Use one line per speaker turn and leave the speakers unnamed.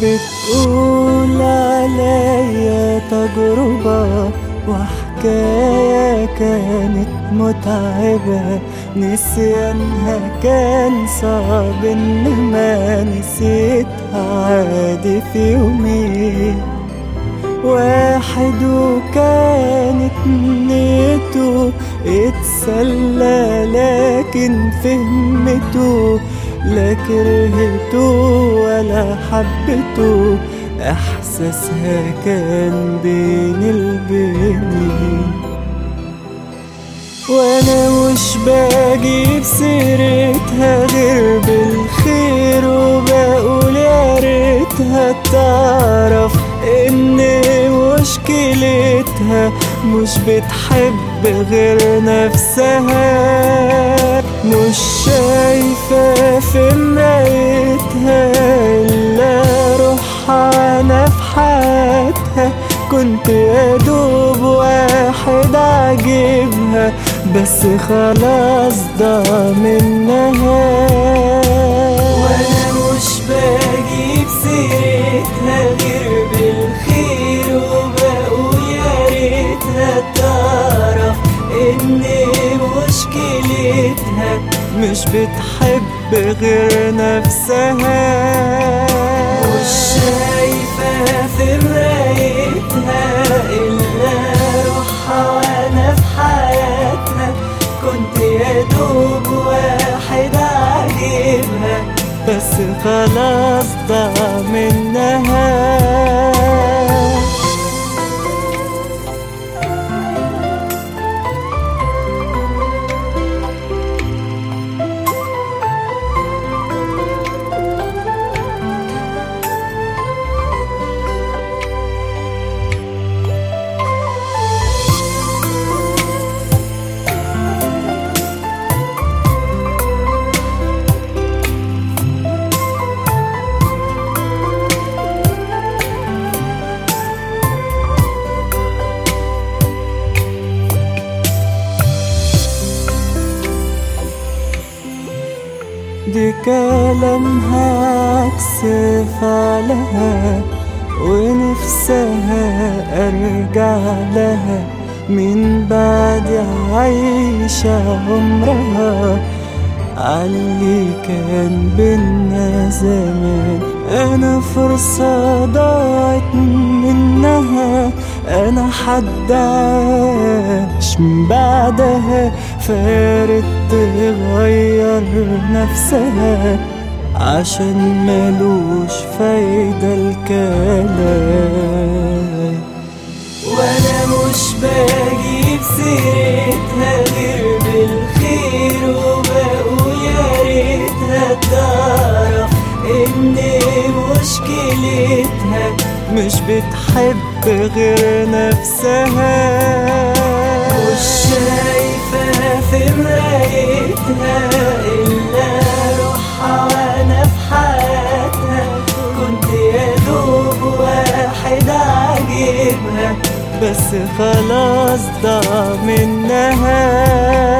بتقول عليا تجربة وحكاية كانت متعبة نسيانها كان صعب إنما نسيتها عادي في يومين واحد وكانت نيته اتسلى لكن فهمته لا كرهته ولا حبته احساسها كان بين البنين وانا مش باجيب سيرتها غير بالخير وبقول يا ريتها تعرف ان مشكلتها مش بتحب غير نفسها مش شايفة في مرايتها إلا روحها أنا في حياتها كنت يا دوب واحد عاجبها بس خلاص ضاع منها
وانا مش بجيب سيرتها غير بالخير وبقول يا ريتها تعرف ان مشكلتها
مش بتحب غير نفسها
مش شايفة في مرايتها إلا روحها وأنا في حياتها كنت يا دوب واحد عاجبها
بس خلاص ضاع منها دي كلامها عكس فعلها ونفسها ارجع لها من بعد عايشة عمرها عاللي كان بينا زمان انا فرصة ضاعت منها انا حد عاش من بعدها فارت تغير نفسها عشان ملوش فايدة الكلام
وانا مش بجيب سيرتها غير بالخير وبقول يا ريتها تعرف ان مشكلتها
مش بتحب غير نفسها
مش شايفة في مرايتها إلا روحها وأنا في حياتها كنت يا دوب واحد عاجبها
بس خلاص ضاع منها